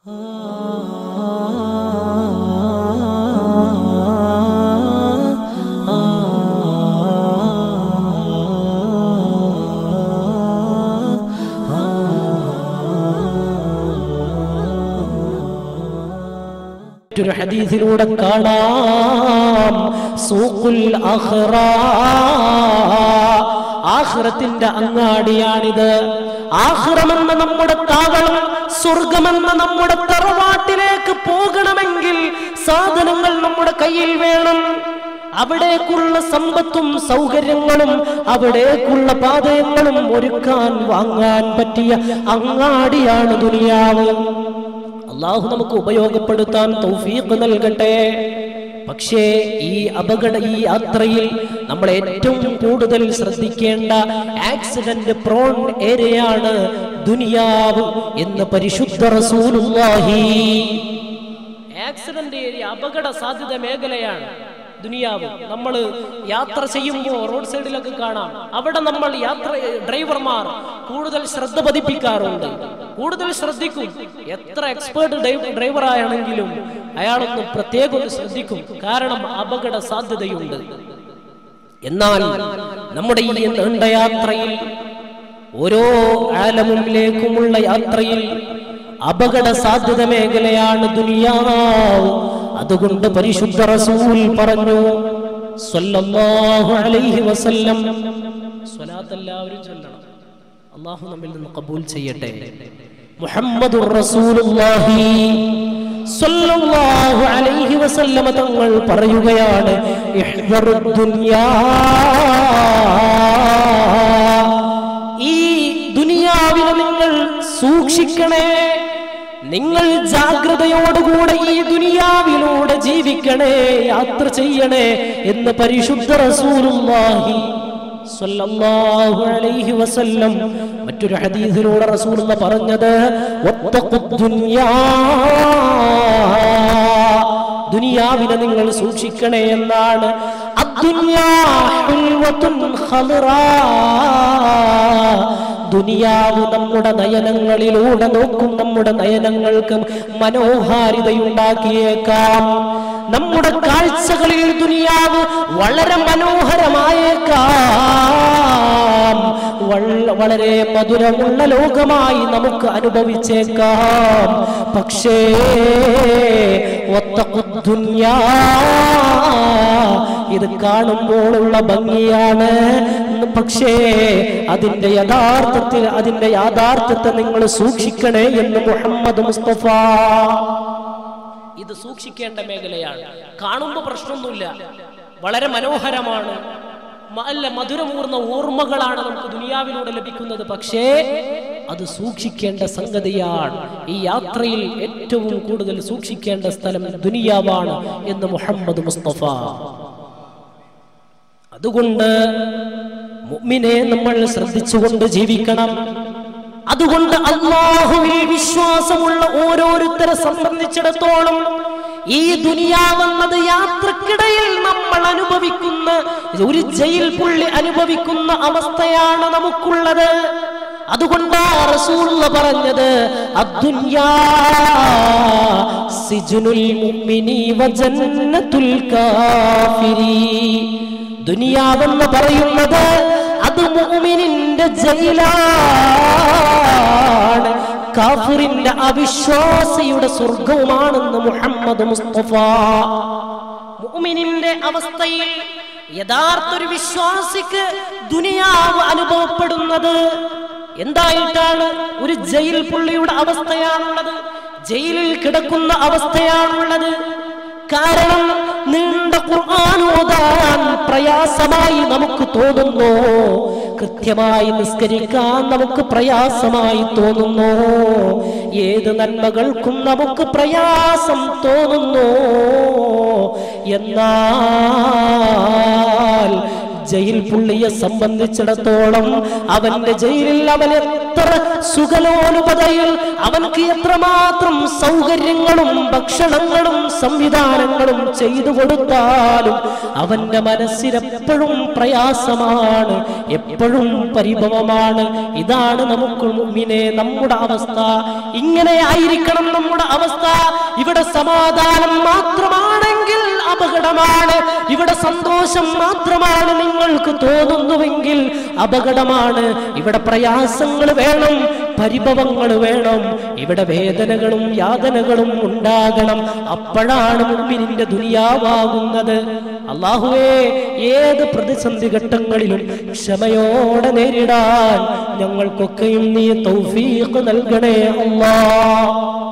മറ്റൊരു ഹദീസിലൂടെ കാണാം സൂഖുൽ അഖ്റ ആഖിറത്തിന്റെ അങ്ങാടിയാണിത് ആഖിറമെന്ന നമ്മുടെ താവളം സ്വർഗമെന്ന നമ്മുടെ തറവാട്ടിലേക്ക് പോകണമെങ്കിൽ സാധനങ്ങൾ നമ്മുടെ കയ്യിൽ വേണം അവിടേക്കുള്ള സമ്പത്തും സൗകര്യങ്ങളും അവിടേക്കുള്ള പാതയങ്ങളും ഒരുക്കാൻ വാങ്ങാൻ പറ്റിയ അങ്ങാടിയാണ് ദുനിയാവ് അള്ളാഹു നമുക്ക് ഉപയോഗപ്പെടുത്താൻ തൗഫീഖ് നൽകട്ടെ പക്ഷേ ഈ അപകട ഈ യാത്രയിൽ നമ്മൾ ഏറ്റവും കൂടുതൽ ശ്രദ്ധിക്കേണ്ട ആക്സിഡന്റ് പ്രോൺ ഏരിയയാണ് ദുനിയാവ് എന്ന് പരിശുദ്ധ റസൂലുള്ളാഹി ആക്സിഡന്റ് ഏരിയ അപകട സാധ്യത മേഖലയാണ് ദുനിയാവ് നമ്മൾ യാത്ര ചെയ്യുമ്പോൾ റോഡ് സൈഡിലൊക്കെ കാണാം അവിടെ നമ്മൾ യാത്ര ഡ്രൈവർമാർ കൂടുതൽ ശ്രദ്ധ പതിപ്പിക്കാറുണ്ട് കൂടുതൽ ശ്രദ്ധിക്കും എത്ര എക്സ്പേർട്ട് ഡ്രൈവർ ആണെങ്കിലും അയാളൊന്ന് പ്രത്യേകം ഒന്ന് ശ്രദ്ധിക്കും കാരണം അപകട സാധ്യതയുണ്ട് എന്നാൽ നമ്മുടെ ഈ നീണ്ട യാത്രയിൽ ഓരോ ആലമിലേക്കുമുള്ള യാത്രയിൽ അപകട സാധ്യത മേഖലയാണ് ദുനിയാവ് അതുകൊണ്ട് പരിശുദ്ധ റസൂൽ പറഞ്ഞു സ്വല്ലല്ലാഹു അലൈഹി വസല്ലം സ്വലാത്ത് എല്ലാവരും ചൊല്ലണം അള്ളാഹു നമ്മിൽ നിന്ന് കബൂൽ ചെയ്യട്ടെ മുഹമ്മദുർ റസൂലുള്ളാഹി സ്വല്ലല്ലാഹു അലൈഹി വസല്ലമ തങ്ങൾ പറയുകയാണ് ഇഹ്ദറുദ് ദുനിയാ ഈ ദുനിയാവിനെ നിങ്ങൾ സൂക്ഷിക്കണേ നിങ്ങൾ ജാഗ്രതയോടുകൂടെ ഈ ദുനിയാവിലൂടെ ജീവിക്കണേ യാത്ര ചെയ്യണേ എന്ന് പരിശുദ്ധ റസൂലുള്ളാഹി സ്വല്ലല്ലാഹു അലൈഹി വസല്ലം മറ്റൊരു ഹദീസിലൂടെ റസൂലുള്ള പറഞ്ഞത് വത്തഖുദ് ദുനിയാ ദുനിയാവിനെ നിങ്ങൾ സൂക്ഷിക്കണേ എന്നാണ് അദ്ദുനിയാ ഹുൽവത്തുൻ ഖദറാ ദുനിയാവ് നമ്മുടെ നയനങ്ങളിലൂടെ നോക്കും നമ്മുടെ നയനങ്ങൾക്ക് മനോഹാരിതയുണ്ടാക്കിയേക്കാം നമ്മുടെ കാഴ്ചകളിൽ ദുനിയാവ് വളരെ മനോഹരമായേക്കാം വള്ള- വളരെ മധുരമുള്ള ലോകമായി നമുക്ക് അനുഭവിച്ചേക്കാം പക്ഷേ വത്തഖുദ് ദുനിയാ ഇത് കാണുമ്പോഴുള്ള ഭംഗിയാണ് പക്ഷേ അതിന്റെ യഥാർത്ഥത്തിൽ അതിന്റെ യാഥാർത്ഥ്യത്തെ നിങ്ങൾ സൂക്ഷിക്കണേ എന്ന് മുഹമ്മദ് മുസ്തഫ ഇത് സൂക്ഷിക്കേണ്ട മേഖലയാണ് കാണുമ്പോൾ പ്രശ്നമൊന്നുമില്ല വളരെ മനോഹരമാണ് മ- അല്ല മധുരമൂർന്ന ഓർമ്മകളാണ് നമുക്ക് ദുനിയാവിലൂടെ ലഭിക്കുന്നത് പക്ഷേ അത് സൂക്ഷിക്കേണ്ട സംഗതിയാണ് ഈ യാത്രയിൽ ഏറ്റവും കൂടുതൽ സൂക്ഷിക്കേണ്ട സ്ഥലം ദുനിയാവാണ് എന്ന് മുഹമ്മദ് മുസ്തഫ അതുകൊണ്ട് മുഅ്മിനെ നമ്മൾ ശ്രദ്ധിച്ചുകൊണ്ട് ജീവിക്കണം അതുകൊണ്ട് അള്ളാഹുവിൽ വിശ്വാസമുള്ള ഓരോരുത്തരെ സംബന്ധിച്ചിടത്തോളം ഈ ദുനിയാവെന്നത് യാത്രക്കിടയിൽ നമ്മൾ അനുഭവിക്കുന്ന ഒരു ജയിൽ പുള്ളി അനുഭവിക്കുന്ന അവസ്ഥയാണ് നമുക്കുള്ളത് അതുകൊണ്ടാ റസൂലുള്ള പറഞ്ഞത് അദ്ദുന്യാ സിജ്നുൽ മുഅ്മിനി വജന്നത്തുൽ കാഫിരി ദുനിയാവെന്ന് പറയുന്നത് അത് മുഅ്മിനിന്റെ ജയിലാണ് കാഫിറിന്റെ അവിശ്വാസിയുടെ സ്വർഗവുമാണെന്ന് മുഹമ്മദ് മുസ്തഫ മുഅ്മിനിന്റെ അവസ്ഥയിൽ യഥാർത്ഥ ഒരു വിശ്വാസിക്ക് ദുനിയാവ് അനുഭവപ്പെടുന്നത് എന്തായിട്ടാണ് ഒരു ജയിൽ പുള്ളിയുടെ അവസ്ഥയാണുള്ളത് ജയിലിൽ കിടക്കുന്ന അവസ്ഥയാണുള്ളത് കാരണം നീണ്ട ഖുർആൻ ഓതാൻ പ്രയാസമായി നമുക്ക് തോന്നുന്നു കൃത്യമായി നിസ്കരിക്കാൻ നമുക്ക് പ്രയാസമായി തോന്നുന്നു ഏത് നന്മകൾക്കും നമുക്ക് പ്രയാസം തോന്നുന്നു എന്നാൽ ജയിൽ പുള്ളിയെ സംബന്ധിച്ചിടത്തോളം അവന്റെ ജയിലിൽ അവൻ എത്ര സുഖലോലുപതയിൽ അവൻക്ക് എത്രമാത്രം സൗകര്യങ്ങളും ഭക്ഷണങ്ങളും സംവിധാനങ്ങളും ചെയ്തു കൊടുത്താലും അവന്റെ മനസ്സിലെപ്പോഴും പ്രയാസമാണ് എപ്പോഴും പരിഭവമാണ് ഇതാണ് നമുക്ക് മുമ്പിനെ നമ്മുടെ അവസ്ഥ ഇങ്ങനെ ആയിരിക്കണം നമ്മുടെ അവസ്ഥ ഇവിടെ സമാധാനം മാത്രമാണെങ്കിൽ അപകടമാണ് ഇവിടെ സന്തോഷം മാത്രമാണ് നിങ്ങൾക്ക് തോന്നുന്നുവെങ്കിൽ അപകടമാണ് ഇവിടെ പ്രയാസങ്ങൾ വേണം പരിഭവങ്ങൾ വേണം ഇവിടെ വേദനകളും യാതനകളും ഉണ്ടാകണം അപ്പോഴാണ് മുമ്പിനിന്റെ ദുനിയാവാകുന്നത് അള്ളാഹുവേ ഏത് പ്രതിസന്ധി ഘട്ടങ്ങളിലും ക്ഷമയോടെ നേരിടാൻ ഞങ്ങൾക്കൊക്കെയും നീ തൗഫീഖ് നൽകണേ അല്ലാ